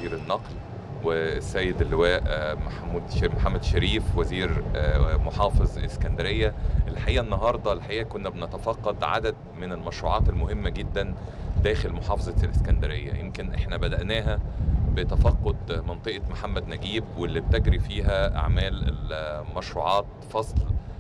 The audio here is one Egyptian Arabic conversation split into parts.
وزير النقل والسيد اللواء محمود محمد شريف وزير محافظ اسكندريه الحقيقه النهارده الحقيقه كنا بنتفقد عدد من المشروعات المهمه جدا داخل محافظه الاسكندريه يمكن احنا بداناها بتفقد منطقه محمد نجيب واللي بتجري فيها اعمال المشروعات فصل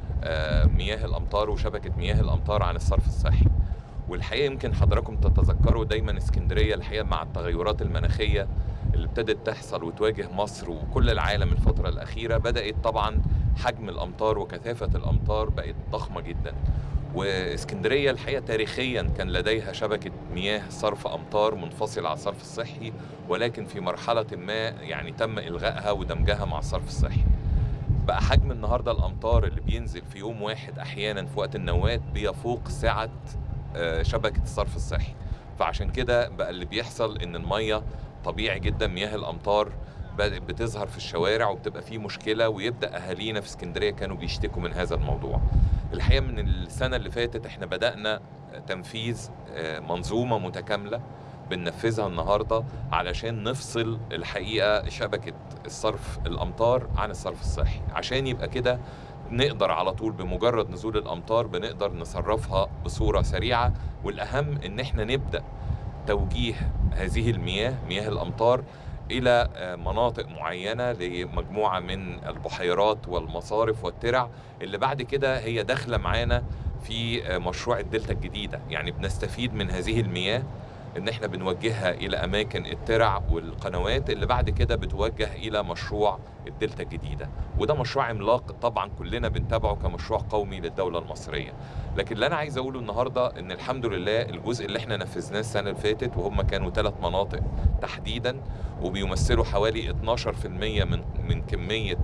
مياه الامطار وشبكه مياه الامطار عن الصرف الصحي والحقيقه يمكن حضراتكم تتذكروا دايما اسكندريه الحقيقه مع التغيرات المناخيه اللي ابتدت تحصل وتواجه مصر وكل العالم الفتره الاخيره بدات طبعا حجم الامطار وكثافه الامطار بقت ضخمه جدا واسكندريه الحقيقه تاريخيا كان لديها شبكه مياه صرف امطار منفصله عن الصرف الصحي ولكن في مرحله ما يعني تم الغائها ودمجها مع الصرف الصحي بقى حجم النهارده الامطار اللي بينزل في يوم واحد احيانا في وقت النواه بيفوق سعه شبكه الصرف الصحي فعشان كده بقى اللي بيحصل ان الميه طبيعي جدا مياه الامطار بتظهر في الشوارع وبتبقى فيه مشكله ويبدا اهالينا في اسكندريه كانوا بيشتكوا من هذا الموضوع. الحقيقه من السنه اللي فاتت احنا بدانا تنفيذ منظومه متكامله بننفذها النهارده علشان نفصل الحقيقه شبكه الصرف الامطار عن الصرف الصحي عشان يبقى كده نقدر على طول بمجرد نزول الامطار بنقدر نصرفها بصوره سريعه والاهم ان احنا نبدا توجيه هذه المياه مياه الامطار الى مناطق معينه لمجموعه من البحيرات والمصارف والترع اللي بعد كده هي داخله معانا في مشروع الدلتا الجديده يعني بنستفيد من هذه المياه ان احنا بنوجهها الى اماكن الترع والقنوات اللي بعد كده بتوجه الى مشروع الدلتا الجديده وده مشروع عملاق طبعا كلنا بنتابعه كمشروع قومي للدوله المصريه لكن اللي انا عايز اقوله النهارده ان الحمد لله الجزء اللي احنا نفذناه السنه اللي فاتت وهم كانوا ثلاث مناطق تحديدا وبيمثلوا حوالي 12% من من كميه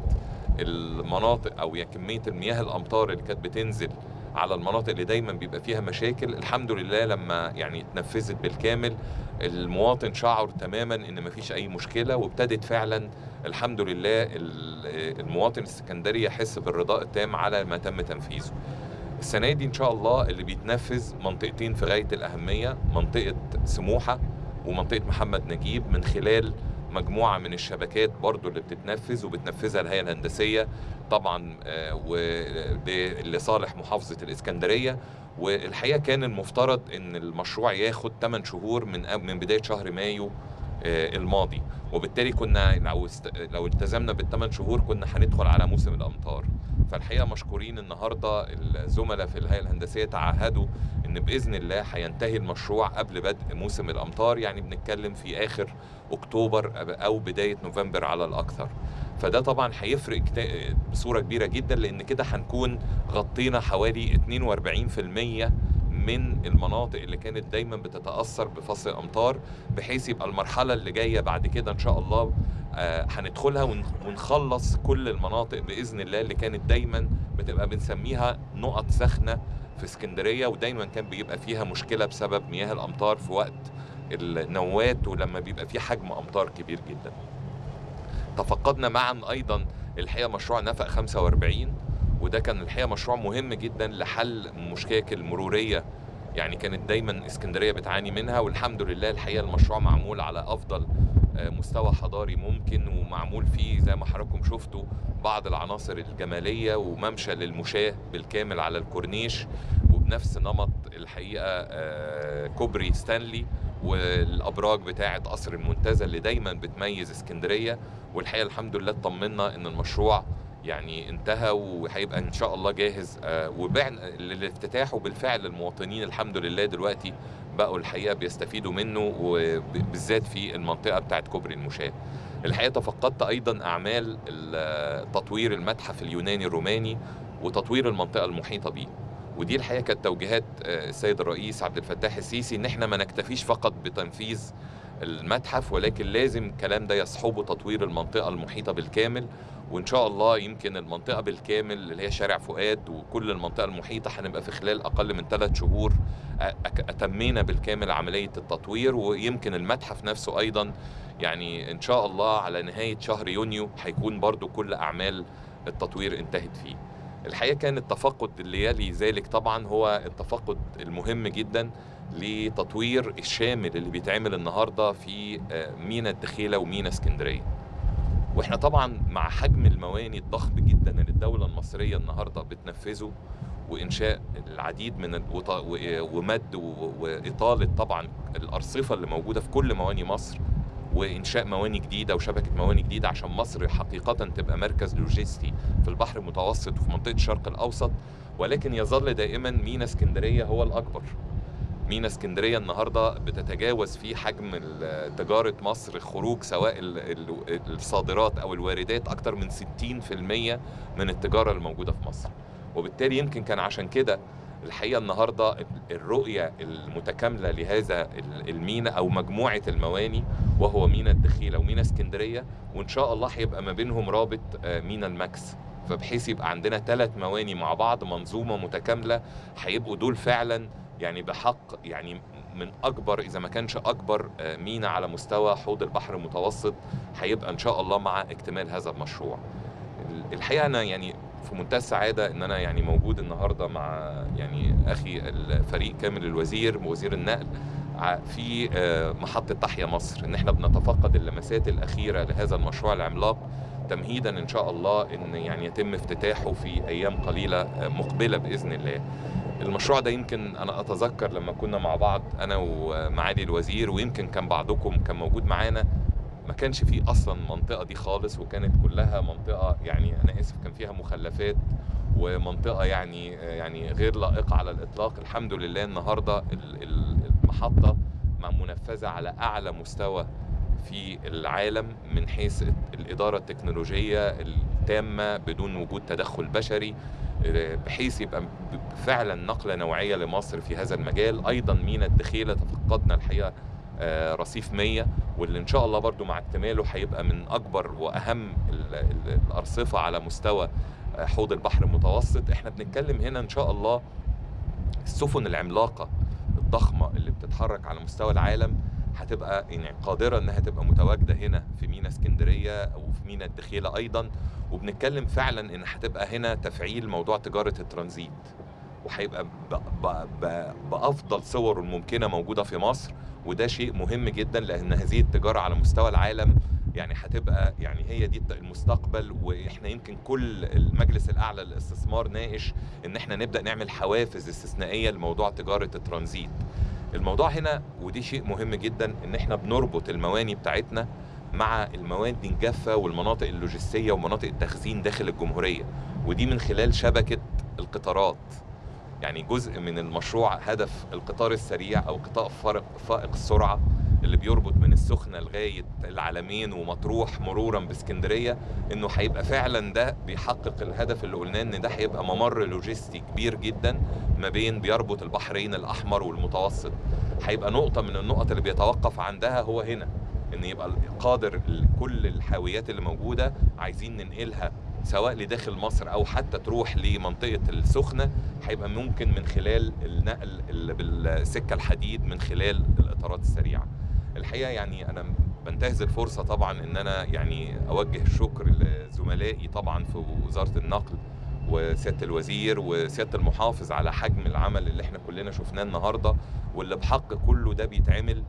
المناطق او يعني كميه المياه الامطار اللي كانت بتنزل على المناطق اللي دايما بيبقى فيها مشاكل الحمد لله لما يعني اتنفذت بالكامل المواطن شعر تماما ان مفيش اي مشكله وابتدت فعلا الحمد لله المواطن السكندري يحس بالرضاء التام على ما تم تنفيذه السنه دي ان شاء الله اللي بيتنفذ منطقتين في غايه الاهميه منطقه سموحه ومنطقه محمد نجيب من خلال مجموعه من الشبكات برضو اللي بتتنفذ وبتنفذها الهيئه الهندسيه طبعا لصالح محافظه الاسكندريه والحقيقه كان المفترض ان المشروع ياخد 8 شهور من من بدايه شهر مايو الماضي وبالتالي كنا لو لو التزمنا بالثمان شهور كنا هندخل على موسم الامطار فالحقيقه مشكورين النهارده الزملاء في الهيئه الهندسيه تعهدوا ان باذن الله هينتهي المشروع قبل بدء موسم الامطار يعني بنتكلم في اخر اكتوبر او بدايه نوفمبر على الاكثر فده طبعا هيفرق بصوره كبيره جدا لان كده هنكون غطينا حوالي 42% من المناطق اللي كانت دايما بتتاثر بفصل الامطار بحيث يبقى المرحله اللي جايه بعد كده ان شاء الله هندخلها ونخلص كل المناطق باذن الله اللي كانت دايما بتبقى بنسميها نقط سخنه في اسكندريه ودايما كان بيبقى فيها مشكله بسبب مياه الامطار في وقت النوات ولما بيبقى في حجم امطار كبير جدا. تفقدنا معا ايضا الحقيقه مشروع نفق 45 وده كان الحقيقه مشروع مهم جدا لحل مشاكل مروريه يعني كانت دايما اسكندريه بتعاني منها والحمد لله الحقيقه المشروع معمول على افضل مستوى حضاري ممكن ومعمول فيه زي ما حضراتكم شفتوا بعض العناصر الجماليه وممشى للمشاه بالكامل على الكورنيش وبنفس نمط الحقيقه كوبري ستانلي والابراج بتاعه قصر المنتزه اللي دايما بتميز اسكندريه والحقيقه الحمد لله اطمنا ان المشروع يعني انتهى وهيبقى ان شاء الله جاهز وبعنا للافتتاح وبالفعل المواطنين الحمد لله دلوقتي بقوا الحقيقه بيستفيدوا منه وبالذات في المنطقه بتاعت كوبري المشاه. الحقيقه تفقدت ايضا اعمال تطوير المتحف اليوناني الروماني وتطوير المنطقه المحيطه به. ودي الحقيقه كانت توجيهات السيد الرئيس عبد الفتاح السيسي ان احنا ما نكتفيش فقط بتنفيذ المتحف ولكن لازم الكلام ده يصحبه تطوير المنطقه المحيطه بالكامل وان شاء الله يمكن المنطقه بالكامل اللي هي شارع فؤاد وكل المنطقه المحيطه هنبقى في خلال اقل من ثلاث شهور اتمينا بالكامل عمليه التطوير ويمكن المتحف نفسه ايضا يعني ان شاء الله على نهايه شهر يونيو هيكون برضو كل اعمال التطوير انتهت فيه الحقيقه كان التفقد اللي يلي ذلك طبعا هو التفقد المهم جدا لتطوير الشامل اللي بيتعمل النهارده في آه، مينا الدخيله ومينا اسكندريه واحنا طبعا مع حجم المواني الضخم جدا اللي الدوله المصريه النهارده بتنفذه وانشاء العديد من ال- وط- و- ومد و- واطاله طبعا الارصفه اللي موجوده في كل مواني مصر وانشاء مواني جديده وشبكه مواني جديده عشان مصر حقيقه تبقى مركز لوجستي في البحر المتوسط وفي منطقه الشرق الاوسط ولكن يظل دائما مينا اسكندريه هو الاكبر مينا اسكندريه النهارده بتتجاوز فيه حجم ال- تجاره مصر خروج سواء ال- ال- الصادرات او الواردات اكتر من 60% من التجاره الموجوده في مصر وبالتالي يمكن كان عشان كده الحقيقه النهارده الرؤيه المتكامله لهذا ال- المينا او مجموعه المواني وهو مينا الدخيله ومينا اسكندريه وان شاء الله هيبقى ما بينهم رابط آه، مينا الماكس فبحيث يبقى عندنا ثلاث مواني مع بعض منظومه متكامله هيبقوا دول فعلا يعني بحق يعني من اكبر اذا ما كانش اكبر آه، مينا على مستوى حوض البحر المتوسط هيبقى ان شاء الله مع اكتمال هذا المشروع ال- الحقيقه انا يعني في منتهى السعاده ان انا يعني موجود النهارده مع يعني اخي الفريق كامل الوزير وزير النقل ع- في آه، محطه تحيا مصر ان احنا بنتفقد اللمسات الاخيره لهذا المشروع العملاق تمهيدا ان شاء الله ان يعني يتم افتتاحه في ايام قليله آه، مقبله باذن الله المشروع ده يمكن انا اتذكر لما كنا مع بعض انا ومعالي الوزير ويمكن كان بعضكم كان موجود معانا ما كانش فيه اصلا المنطقه دي خالص وكانت كلها منطقه يعني انا اسف كان فيها مخلفات ومنطقه يعني يعني غير لائقه على الاطلاق الحمد لله النهارده ال- ال- المحطه مع منفذه على اعلى مستوى في العالم من حيث الاداره التكنولوجيه التامه بدون وجود تدخل بشري بحيث يبقى ب- فعلا نقله نوعيه لمصر في هذا المجال ايضا مينا الدخيله تفقدنا الحقيقه آه، رصيف 100 واللي ان شاء الله برضو مع اكتماله هيبقى من اكبر واهم ال- ال- الارصفه على مستوى آه، حوض البحر المتوسط احنا بنتكلم هنا ان شاء الله السفن العملاقه الضخمه اللي بتتحرك على مستوى العالم هتبقى يعني قادره انها تبقى متواجده هنا في مينا اسكندريه او في مينا الدخيله ايضا وبنتكلم فعلا ان هتبقى هنا تفعيل موضوع تجاره الترانزيت وهيبقى ب- ب- ب- بافضل صوره الممكنه موجوده في مصر وده شيء مهم جدا لان هذه التجاره على مستوى العالم يعني هتبقى يعني هي دي المستقبل واحنا يمكن كل المجلس الاعلى للاستثمار ناقش ان احنا نبدا نعمل حوافز استثنائيه لموضوع تجاره الترانزيت الموضوع هنا ودي شيء مهم جدا ان احنا بنربط المواني بتاعتنا مع المواد الجافه والمناطق اللوجستيه ومناطق التخزين داخل الجمهوريه ودي من خلال شبكه القطارات يعني جزء من المشروع هدف القطار السريع او قطار فارق فائق السرعه اللي بيربط من السخنه لغايه العلمين ومطروح مرورا باسكندريه انه هيبقى فعلا ده بيحقق الهدف اللي قلناه ان ده هيبقى ممر لوجستي كبير جدا ما بين بيربط البحرين الاحمر والمتوسط هيبقى نقطه من النقط اللي بيتوقف عندها هو هنا ان يبقى قادر ال- كل الحاويات اللي موجوده عايزين ننقلها سواء لداخل مصر او حتى تروح لمنطقه السخنه هيبقى ممكن من خلال النقل اللي بالسكه الحديد من خلال القطارات السريعه الحقيقه يعني انا بنتهز الفرصه طبعا ان انا يعني اوجه الشكر لزملائي طبعا في وزاره النقل وسياده الوزير وسياده المحافظ على حجم العمل اللي احنا كلنا شفناه النهارده واللي بحق كله ده بيتعمل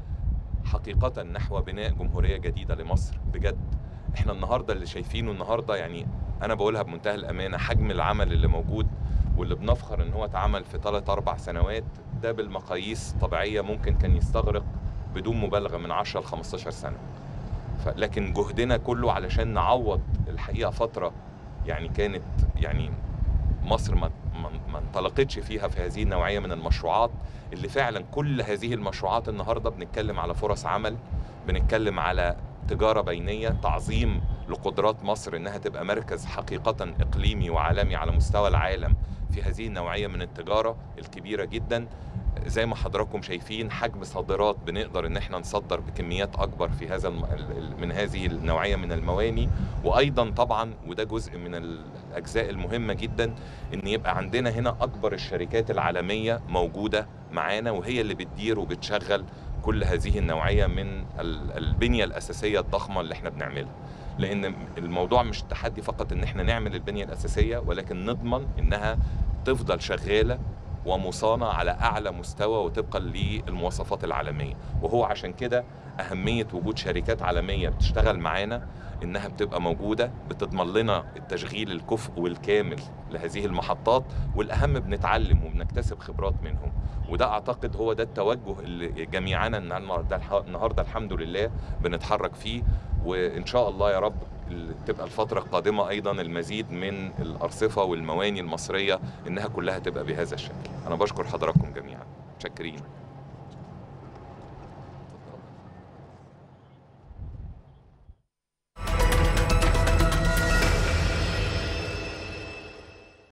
حقيقه نحو بناء جمهوريه جديده لمصر بجد احنا النهارده اللي شايفينه النهارده يعني انا بقولها بمنتهى الامانه حجم العمل اللي موجود واللي بنفخر ان هو اتعمل في 3 4 سنوات ده بالمقاييس الطبيعيه ممكن كان يستغرق بدون مبالغه من 10 ل 15 سنه ف- لكن جهدنا كله علشان نعوض الحقيقه فتره يعني كانت يعني مصر ما ما ما انطلقتش فيها في هذه النوعيه من المشروعات اللي فعلا كل هذه المشروعات النهارده بنتكلم على فرص عمل بنتكلم على تجاره بينيه تعظيم لقدرات مصر انها تبقى مركز حقيقه اقليمي وعالمي على مستوى العالم في هذه النوعيه من التجاره الكبيره جدا زي ما حضراتكم شايفين حجم صادرات بنقدر ان احنا نصدر بكميات اكبر في هذا الم... ال- ال- من هذه النوعيه من المواني وايضا طبعا وده جزء من الاجزاء المهمه جدا ان يبقى عندنا هنا اكبر الشركات العالميه موجوده معانا وهي اللي بتدير وبتشغل كل هذه النوعيه من ال- البنيه الاساسيه الضخمه اللي احنا بنعملها لان الموضوع مش التحدي فقط ان احنا نعمل البنيه الاساسيه ولكن نضمن انها تفضل شغاله ومصانع على اعلى مستوى وطبقا للمواصفات العالميه وهو عشان كده اهميه وجود شركات عالميه بتشتغل معانا انها بتبقى موجوده بتضمن لنا التشغيل الكفء والكامل لهذه المحطات والاهم بنتعلم وبنكتسب خبرات منهم وده اعتقد هو ده التوجه اللي جميعنا النهارده النهارده الحمد لله بنتحرك فيه وان شاء الله يا رب ال- تبقى الفترة القادمة أيضا المزيد من الأرصفة والمواني المصرية إنها كلها تبقى بهذا الشكل أنا بشكر حضراتكم جميعا متشكرين